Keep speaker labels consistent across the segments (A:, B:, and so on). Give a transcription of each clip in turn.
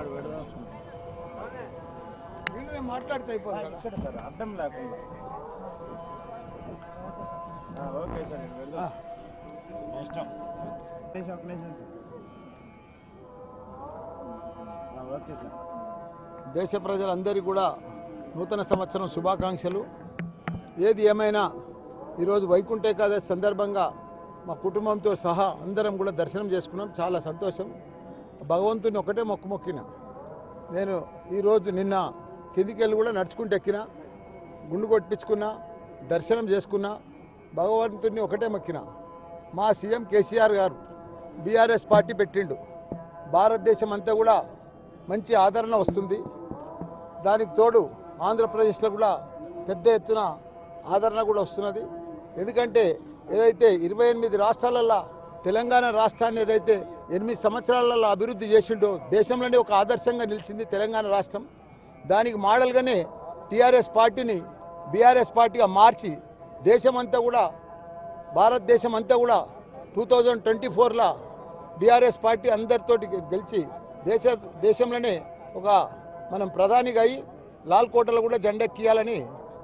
A: వీళ్ళు నేను మాట్లాడితే అయిపోతుంది కదా
B: ఇక్కడ సార్ అర్థం లేకుండా ఆ, ఓకే సార్ నేను వెళ్దాం
A: ఆ.
B: ఇష్టం నిమిషం ఒక నిమిషం సార్ ఆ, ఓకే సార్
A: దేశ ప్రజలందరికీ కూడా నూతన సంవత్సరం శుభాకాంక్షలు ఏది ఏమైనా ఈరోజు వైకుంఠ ఏకాదశి సందర్భంగా మా కుటుంబంతో సహా అందరం కూడా దర్శనం చేసుకున్నాం చాలా సంతోషం భగవంతుని ఒకటే మొక్కు మొక్కిన నేను ఈరోజు నిన్న కిందికి వెళ్ళి కూడా నడుచుకుంటూ ఎక్కిన గుండు కొట్టించుకున్నా దర్శనం చేసుకున్నా భగవంతుని ఒకటే మొక్కిన మా సీఎం కేసీఆర్ గారు బీఆర్ఎస్ పార్టీ పెట్టిండు భారతదేశం అంతా కూడా మంచి ఆదరణ వస్తుంది దానికి తోడు ఆంధ్రప్రదేశ్లో కూడా పెద్ద ఎత్తున ఆదరణ కూడా వస్తున్నది ఎందుకంటే ఏదైతే ఇరవై ఎనిమిది రాష్ట్రాలల్లో తెలంగాణ రాష్ట్రాన్ని ఏదైతే ఎనిమిది సంవత్సరాలలో అభివృద్ధి చేసిండో దేశంలోనే ఒక ఆదర్శంగా నిలిచింది తెలంగాణ రాష్ట్రం దానికి మోడల్గానే టీఆర్ఎస్ పార్టీని బీఆర్ఎస్ పార్టీగా మార్చి దేశమంతా కూడా భారతదేశం అంతా కూడా టూ థౌజండ్ ట్వంటీ ఫోర్లో బీఆర్ఎస్ పార్టీ అందరితోటి గెలిచి దేశ దేశంలోనే ఒక మనం ప్రధానిగా అయి లాల్ కోటలో కూడా జెండెక్కియాలని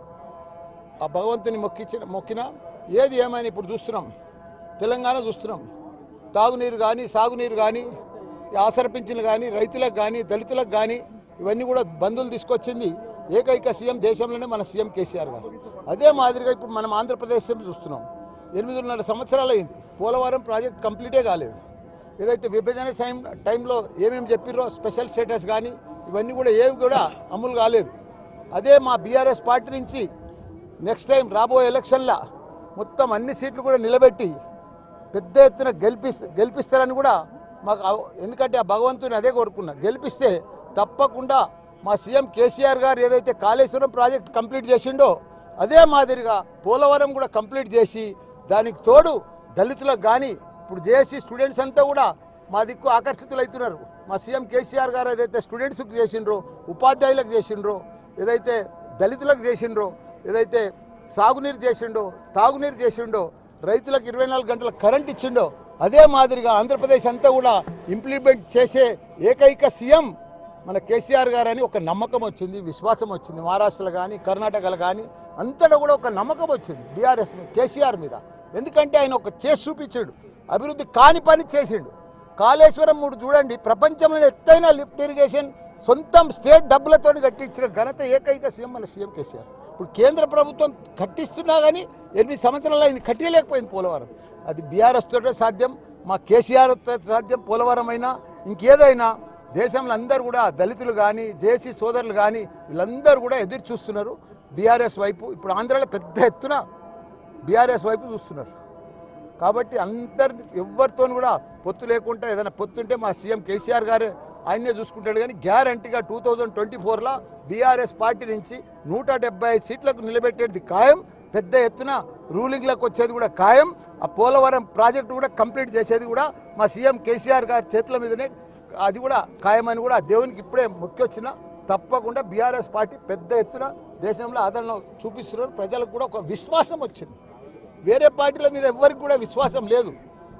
A: ఆ భగవంతుని మొక్కించిన మొక్కిన ఏది ఏమైనా ఇప్పుడు చూస్తున్నాం తెలంగాణ చూస్తున్నాం తాగునీరు కానీ సాగునీరు కానీ ఈ ఆసర పింఛన్లు కానీ రైతులకు కానీ దళితులకు కానీ ఇవన్నీ కూడా బంధువులు తీసుకొచ్చింది ఏకైక సీఎం దేశంలోనే మన సీఎం కేసీఆర్ గారు అదే మాదిరిగా ఇప్పుడు మనం ఆంధ్రప్రదేశ్ చూస్తున్నాం ఎనిమిదిన్నర సంవత్సరాలు అయింది పోలవరం ప్రాజెక్ట్ కంప్లీటే కాలేదు ఏదైతే విభజన టైం టైంలో ఏమేమి చెప్పిర్రో స్పెషల్ స్టేటస్ కానీ ఇవన్నీ కూడా ఏవి కూడా అమలు కాలేదు అదే మా బీఆర్ఎస్ పార్టీ నుంచి నెక్స్ట్ టైం రాబోయే ఎలక్షన్లో మొత్తం అన్ని సీట్లు కూడా నిలబెట్టి పెద్ద ఎత్తున గెలిపి గెలిపిస్తారని కూడా మాకు అవ- ఎందుకంటే ఆ భగవంతుని అదే కోరుకున్నా గెలిపిస్తే తప్పకుండా మా సీఎం కేసీఆర్ గారు ఏదైతే కాళేశ్వరం ప్రాజెక్ట్ కంప్లీట్ చేసిండో అదే మాదిరిగా పోలవరం కూడా కంప్లీట్ చేసి దానికి తోడు దళితులకు కానీ ఇప్పుడు జేఏసీ స్టూడెంట్స్ అంతా కూడా మా దిక్కు ఆకర్షితులు అవుతున్నారు మా సీఎం కేసీఆర్ గారు ఏదైతే స్టూడెంట్స్కి చేసిండ్రో ఉపాధ్యాయులకు చేసిండ్రో ఏదైతే దళితులకు చేసిండ్రో ఏదైతే సాగునీరు చేసిండో తాగునీరు చేసిండో రైతులకు ఇరవై నాలుగు గంటల కరెంట్ ఇచ్చిండో అదే మాదిరిగా ఆంధ్రప్రదేశ్ అంతా కూడా ఇంప్లిమెంట్ చేసే ఏకైక సీఎం మన కేసీఆర్ గారు అని ఒక నమ్మకం వచ్చింది విశ్వాసం వచ్చింది మహారాష్ట్రలో కానీ కర్ణాటకలో కానీ అంతటా కూడా ఒక నమ్మకం వచ్చింది బీఆర్ఎస్ మీద కేసీఆర్ మీద ఎందుకంటే ఆయన ఒక చేసి చూపించాడు అభివృద్ధి కాని పని చేసిండు కాళేశ్వరం మూడు చూడండి ప్రపంచంలో ఎత్తైన లిఫ్ట్ ఇరిగేషన్ సొంతం స్టేట్ డబ్బులతో కట్టించిన ఘనత ఏకైక సీఎం మన సీఎం కేసీఆర్ ఇప్పుడు కేంద్ర ప్రభుత్వం కట్టిస్తున్నా కానీ ఎనిమిది సంవత్సరాలు అయింది కట్టలేకపోయింది పోలవరం అది బీఆర్ఎస్ తోటే సాధ్యం మా కేసీఆర్ తో సాధ్యం పోలవరం అయినా ఇంకేదైనా దేశంలో అందరూ కూడా దళితులు కానీ జేసీ సోదరులు కానీ వీళ్ళందరూ కూడా ఎదురు చూస్తున్నారు బీఆర్ఎస్ వైపు ఇప్పుడు ఆంధ్రాలో పెద్ద ఎత్తున బీఆర్ఎస్ వైపు చూస్తున్నారు కాబట్టి అందరి ఎవరితో కూడా పొత్తు లేకుండా ఏదైనా పొత్తుంటే మా సీఎం కేసీఆర్ గారు ఆయన్నే చూసుకుంటాడు కానీ గ్యారంటీగా టూ థౌజండ్ ట్వంటీ ఫోర్లో బీఆర్ఎస్ పార్టీ నుంచి నూట డెబ్బై ఐదు సీట్లకు నిలబెట్టేది ఖాయం పెద్ద ఎత్తున రూలింగ్లకు వచ్చేది కూడా ఖాయం ఆ పోలవరం ప్రాజెక్టు కూడా కంప్లీట్ చేసేది కూడా మా సీఎం కేసీఆర్ గారి చేతుల మీదనే అది కూడా ఖాయమని కూడా దేవునికి ఇప్పుడే మొక్కొచ్చిన తప్పకుండా బీఆర్ఎస్ పార్టీ పెద్ద ఎత్తున దేశంలో ఆదరణ చూపిస్తున్నారు ప్రజలకు కూడా ఒక విశ్వాసం వచ్చింది వేరే పార్టీల మీద ఎవరికి కూడా విశ్వాసం లేదు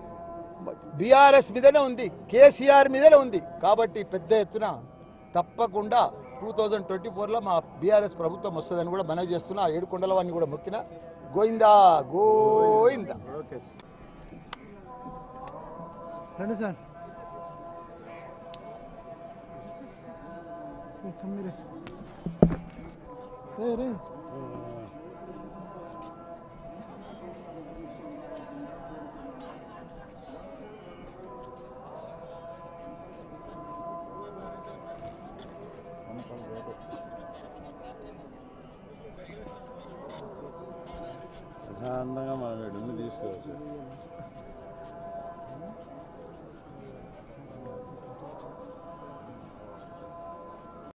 A: బీఆర్ఎస్ మీదనే ఉంది కేసీఆర్ మీదనే ఉంది కాబట్టి పెద్ద ఎత్తున తప్పకుండా టూ థౌజండ్ ట్వంటీ ఫోర్లో మా బీఆర్ఎస్ ప్రభుత్వం వస్తుందని కూడా మనవి చేస్తున్నా ఆ ఏడు కొండల వాడిని కూడా మొక్కిన గోయిందా గోయిందా
B: ఓకే
C: రండి సార్ ఏ, కమ్మిరే రే రే
B: ప్రశాంతంగా మనం ఎడుము తీసుకోవచ్చు